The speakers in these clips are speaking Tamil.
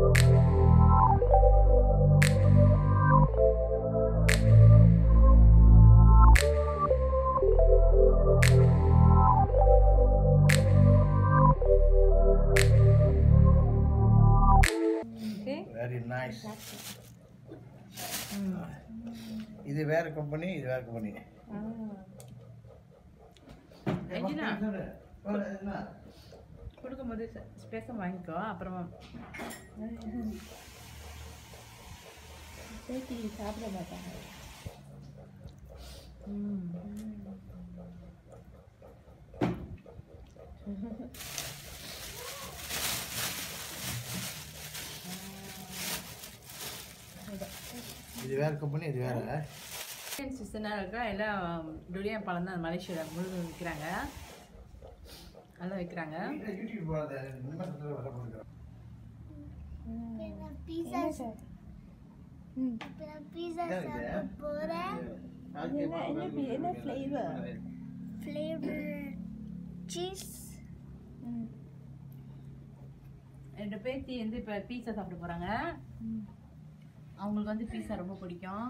ஓகே வெரி நைஸ் இது வேற கம்பெனி இது வேற கம்பெனி எஞ்சினா கொடுக்கும்போது ஸ்பேஸை வாங்கிக்கோ அப்புறமா பேத்தி சாப்பிட மாட்டாங்க ம் இது வேற கம்பெனி இது வேற சீசனாக இருக்கா எல்லாம் டுரியான் பழம் தான் மலேசியாவில் முழுதும் விற்கிறாங்க நல்லா விற்கிறாங்க யூடியூப் போகாத நிமிஷத்தில் வர கொடுக்குறேன் பீஸா பீஸா சாப்பிட போறேன் என்ன பி- என்ன ஃப்ளேவர் ஃப்ளேவர் சீஸ் ரெண்டு பேத்தி வந்து இப்போ பீஸா சாப்பிட போகிறாங்க அவங்களுக்கு வந்து பீஸா ரொம்ப பிடிக்கும்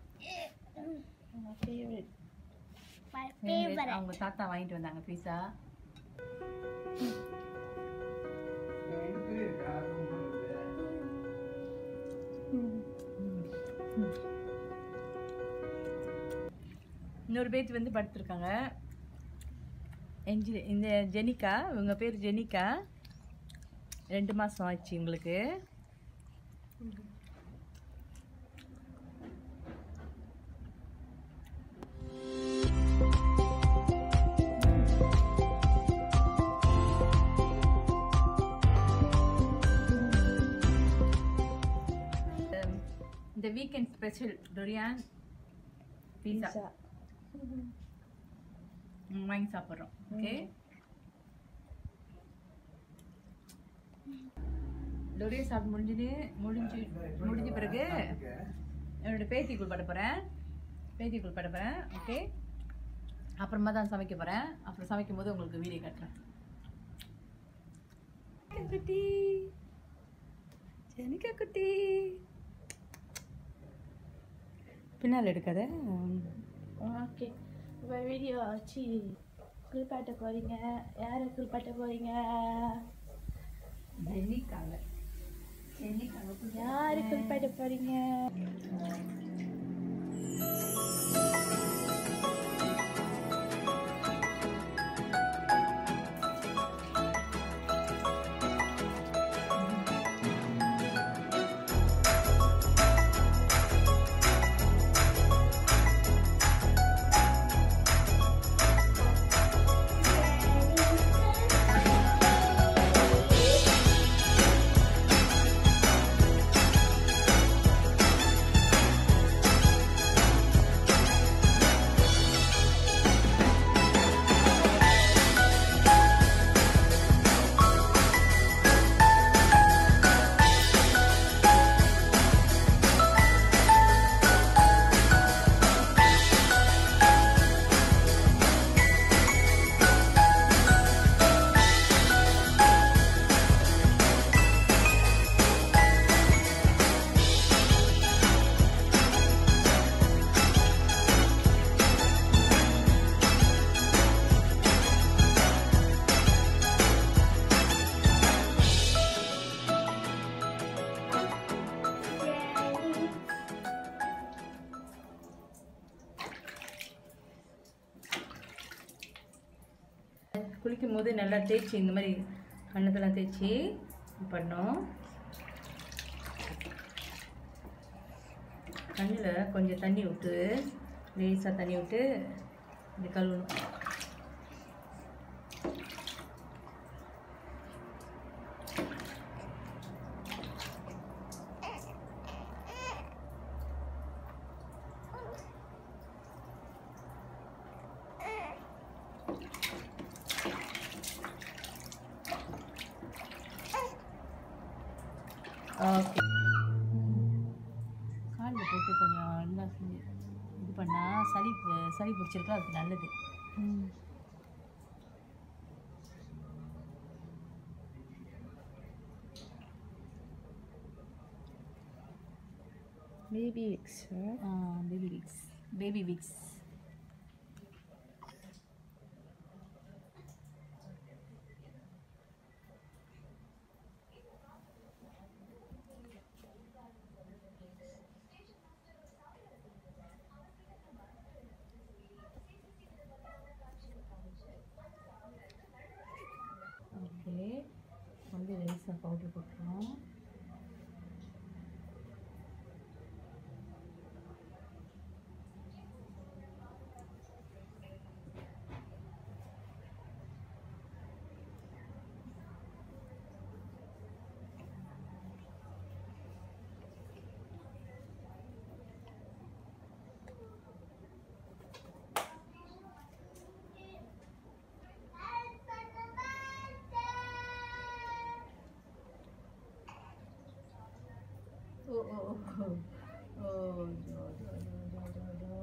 ஃபேவரட் மை எங்க- ஃபேவரட் அவங்க தாத்தா வாங்கிட்டு வந்தாங்க பீஸா இன்னொரு பேத்தி வந்து படுத்திருக்காங்க எஞ்சி இந்த ஜெனிகா இவங்க பேர் ஜெனிகா ரெண்டு மாதம் ஆச்சு உங்களுக்கு இந்த- இந்த வீக்கெண்ட் ஸ்பெஷல் டொரியான் பீஸா வாங்கி சாப்பிட்றோம் ஓகே டொரியா சாப்பிட்டு முடிஞ்சது முடிஞ்சு முடிஞ்ச பிறகு என்னோட பேத்தி குளிப்பாட்ட போகிறேன் பேத்தி குளிப்பாட்ட போகிறேன் ஓகே அப்புறமா தான் சமைக்க போகிறேன் அப்புறம் சமைக்கும் போது உங்களுக்கு வீடியோ காட்டுறேன் குட்டி ஜெனிகா குட்டி பின்னால் எடுக்காத ஓகே இப்போ வீடியோ வச்சு குளிப்பாட்ட போறீங்க யாரை குளிப்பாட்ட போறீங்க ஜெனிக்காங்க ஜெனிக்காங்க யாரு குளிப்பாட்ட போறீங்க குளிக்கும் போது நல்லா தேய்ச்சி இந்த மாதிரி கண்ணத்தெல்லாம் தேய்ச்சி பண்ணோம் கண்ணில் கொஞ்சம் தண்ணி விட்டு லேசாக தண்ணி விட்டு இப்படி கழுவணும் ஓகே காலில் போட்டு கொஞ்சம் நல்லா செஞ்சு இது பண்ணால் சளி சளி பிடிச்சிருக்கா அதுக்கு நல்லது baby Vicks baby Vicks baby Vicks okay வந்து ரைஸாக பவுடர் போட்டுருவோம் ஓ ஓ ஓ ஓ ஜோ ஜோ ஜோ ஜோ ஜோ ஜோ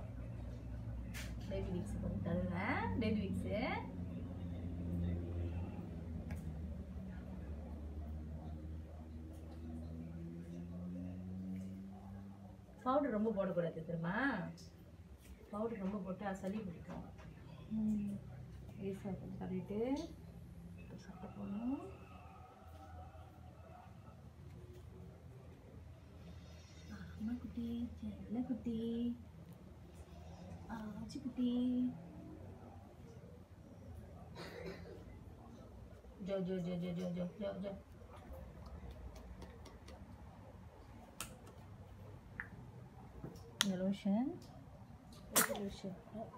பேபி விக்ஸ் கொஞ்சம் தருவேன் பேபி விக்ஸு பவுடர் ரொம்ப போடக்கூடாது தெரியுமா பவுடர் ரொம்ப போட்டு சளி பிடிக்கும் லேசாக கொஞ்சம் தள்ளிட்டு சட்டை போடணும் அம்மா குட்டி செல்ல குட்டி ஆச்சி குட்டி ஜோ ஜோ ஜோ ஜோ ஜோ ஜோ ஜோ ஜோ இந்த லோஷன் ரெசல்யூஷன்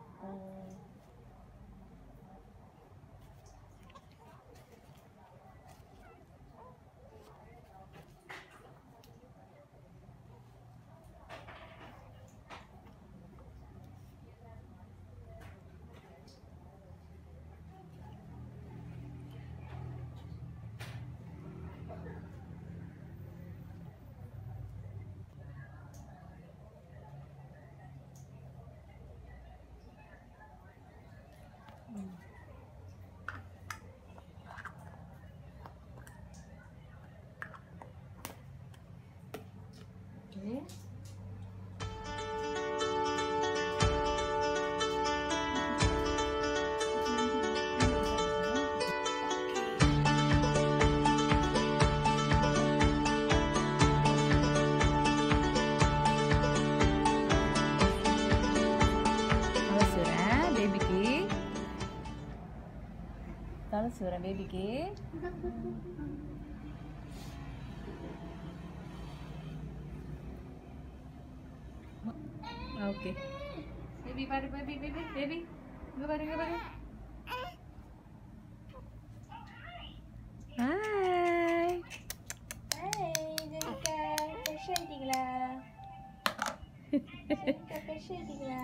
ஓகே தலை சூறேன் பேபிக்கு தலை சூறேன் பேபிக்கு ஓகே பேபி பாரு பேபி பேபி பேபி இங்க பாரு இங்க பாரு ஹாய் ஹாய் ஜெனிகா ஃப்ரெஷ் ஆயிட்டீங்களா ஜெனிகா ஃப்ரெஷ் ஆயிட்டீங்களா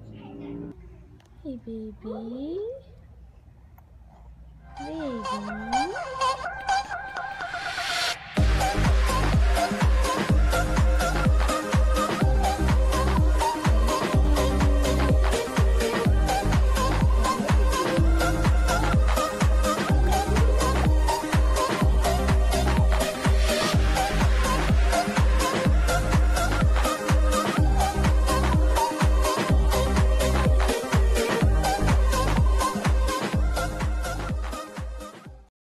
Hey baby. Baby.